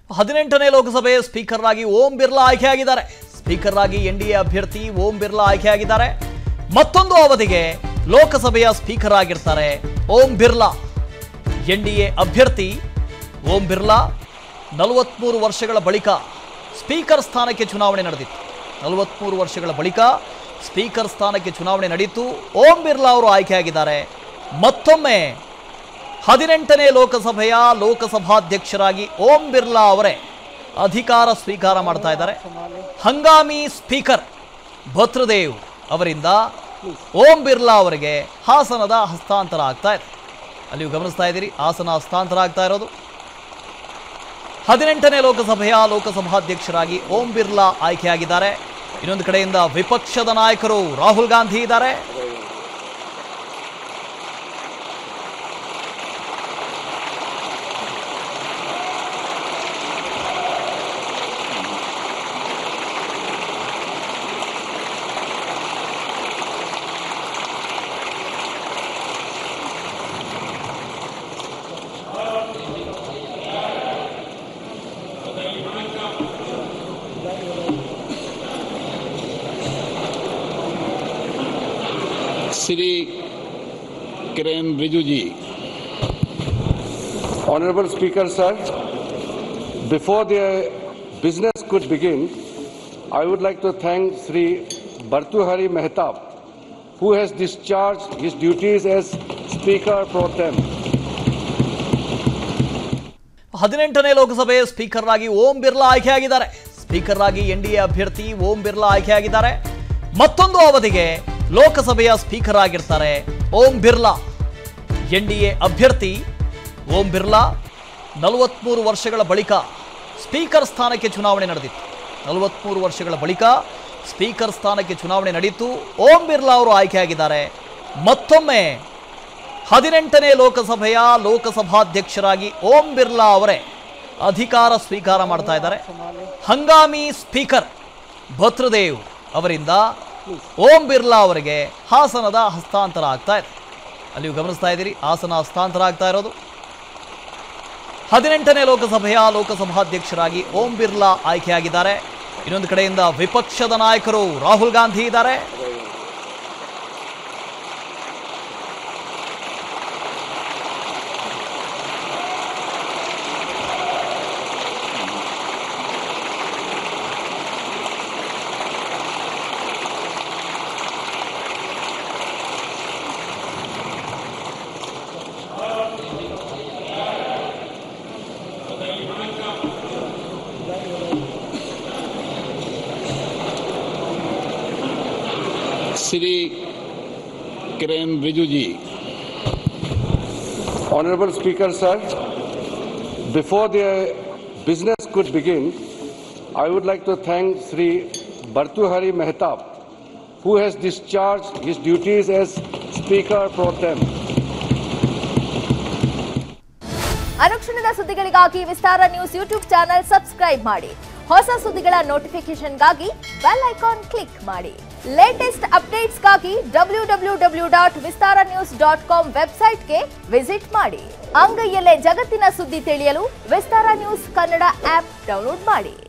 ಹದಿನೆಂಟನೇ ಲೋಕಸಭೆ ಸ್ಪೀಕರ್ ಆಗಿ ಓಂ ಬಿರ್ಲಾ ಆಯ್ಕೆಯಾಗಿದ್ದಾರೆ ಸ್ಪೀಕರ್ ಆಗಿ ಎನ್ ಡಿ ಎ ಅಭ್ಯರ್ಥಿ ಓಂ ಬಿರ್ಲಾ ಆಯ್ಕೆಯಾಗಿದ್ದಾರೆ ಮತ್ತೊಂದು ಅವಧಿಗೆ ಲೋಕಸಭೆಯ ಸ್ಪೀಕರ್ ಆಗಿರ್ತಾರೆ Om Birla N D A ಅಭ್ಯರ್ಥಿ ಓಂ ಬಿರ್ಲಾ ನಲವತ್ಮೂರು ವರ್ಷಗಳ ಬಳಿಕ ಸ್ಪೀಕರ್ ಸ್ಥಾನಕ್ಕೆ ಚುನಾವಣೆ ನಡೆದಿತ್ತು ನಲವತ್ಮೂರು ವರ್ಷಗಳ ಬಳಿಕ ಸ್ಪೀಕರ್ ಸ್ಥಾನಕ್ಕೆ ಚುನಾವಣೆ ನಡೆಯಿತು ಓಂ ಬಿರ್ಲಾ ಅವರು ಆಯ್ಕೆಯಾಗಿದ್ದಾರೆ ಮತ್ತೊಮ್ಮೆ ಹದಿನೆಂಟನೇ ಲೋಕಸಭೆಯ ಲೋಕಸಭಾಧ್ಯಕ್ಷರಾಗಿ ಓಂ ಬಿರ್ಲಾ ಅವರೇ ಅಧಿಕಾರ ಸ್ವೀಕಾರ ಮಾಡ್ತಾ ಇದ್ದಾರೆ ಹಂಗಾಮಿ ಸ್ಪೀಕರ್ ಭತೃದೇವ್ ಅವರಿಂದ ಓಂ ಬಿರ್ಲಾ ಅವರಿಗೆ ಹಾಸನದ ಹಸ್ತಾಂತರ ಆಗ್ತಾ ಇದೆ ಅಲ್ಲಿ ನೀವು ಗಮನಿಸ್ತಾ ಇದ್ದೀರಿ ಹಾಸನ ಹಸ್ತಾಂತರ ಆಗ್ತಾ ಇರೋದು ಹದಿನೆಂಟನೇ ಲೋಕಸಭೆಯ ಲೋಕಸಭಾಧ್ಯಕ್ಷರಾಗಿ ಓಂ ಬಿರ್ಲಾ ಆಯ್ಕೆಯಾಗಿದ್ದಾರೆ ಇನ್ನೊಂದು ಕಡೆಯಿಂದ ವಿಪಕ್ಷದ ನಾಯಕರು ರಾಹುಲ್ ಗಾಂಧಿ ಇದ್ದಾರೆ श्री किरण रिजू जी Honorable Speaker, sir, before the business could begin, I would like to thank Sri Bartuhari Mehtab, who has discharged his duties as Speaker pro tem. ಹದಿನೆಂಟನೇ ಲೋಕಸಭೆ ಸ್ಪೀಕರ್ ಆಗಿ ಓಂ ಬಿರ್ಲಾ ಆಯ್ಕೆಯಾಗಿದ್ದಾರೆ ಸ್ಪೀಕರ್ ಆಗಿ ಎನ್ ಡಿ ಎ ಅಭ್ಯರ್ಥಿ ಓಂ ಬಿರ್ಲಾ ಆಯ್ಕೆಯಾಗಿದ್ದಾರೆ ಮತ್ತೊಂದು ಅವಧಿಗೆ ಲೋಕಸಭೆಯ ಸ್ಪೀಕರ್ ಆಗಿರ್ತಾರೆ Om Birla N D A ಅಭ್ಯರ್ಥಿ ಓಂ ಬಿರ್ಲಾ ನಲವತ್ಮೂರು ವರ್ಷಗಳ ಬಳಿಕ ಸ್ಪೀಕರ್ ಸ್ಥಾನಕ್ಕೆ ಚುನಾವಣೆ ನಡೆದಿತ್ತು ನಲವತ್ಮೂರು ವರ್ಷಗಳ ಬಳಿಕ ಸ್ಪೀಕರ್ ಸ್ಥಾನಕ್ಕೆ ಚುನಾವಣೆ ನಡೆಯಿತು ಓಂ ಬಿರ್ಲಾ ಅವರು ಆಯ್ಕೆಯಾಗಿದ್ದಾರೆ ಮತ್ತೊಮ್ಮೆ ಹದಿನೆಂಟನೇ ಲೋಕಸಭೆಯ ಲೋಕಸಭಾಧ್ಯಕ್ಷರಾಗಿ ಓಂ ಬಿರ್ಲಾ ಅವರೇ ಅಧಿಕಾರ ಸ್ವೀಕಾರ ಮಾಡ್ತಾ ಇದ್ದಾರೆ ಹಂಗಾಮಿ ಸ್ಪೀಕರ್ ಭತೃದೇವ್ ಅವರಿಂದ ಓಂ ಬಿರ್ಲಾ ಅವರಿಗೆ ಹಾಸನದ ಹಸ್ತಾಂತರ ಆಗ್ತಾ ಇದೆ ಅಲ್ಲಿ ನೀವು ಗಮನಿಸ್ತಾ ಇದ್ದೀರಿ ಹಾಸನ ಹಸ್ತಾಂತರ ಆಗ್ತಾ ಇರೋದು ಹದಿನೆಂಟನೇ ಲೋಕಸಭೆಯ ಲೋಕಸಭಾಧ್ಯಕ್ಷರಾಗಿ ಓಂ ಬಿರ್ಲಾ ಆಯ್ಕೆಯಾಗಿದ್ದಾರೆ ಇನ್ನೊಂದು ಕಡೆಯಿಂದ ವಿಪಕ್ಷದ ನಾಯಕರು ರಾಹುಲ್ ಗಾಂಧಿ ಇದ್ದಾರೆ श्री किरण रिजू जी Honorable Speaker, sir, before the business could begin, I would like to thank Sri Bartuhari Mehtab, who has discharged his duties as Speaker pro tem. ಅನುಕ್ಷಣದ ಸುದ್ದಿಗಳಿಗಾಗಿ Vistara news YouTube channel subscribe ಮಾಡಿ ಹೊಸ ಸುದ್ದಿಗಳ ನೋಟಿಫಿಕೇಶನ್ಗಾಗಿ ಬೆಲ್ ಐಕಾನ್ ಕ್ಲಿಕ್ ಮಾಡಿ latest ಅಪ್ಡೇಟ್ಸ್ಗಾಗಿ W W W dot Vistara news dot com ವೆಬ್ಸೈಟ್ಗೆ visit ಮಾಡಿ ಅಂಗೈಯಲ್ಲೇ ಜಗತ್ತಿನ ಸುದ್ದಿ ತಿಳಿಯಲು Vistara news Kannada app download ಮಾಡಿ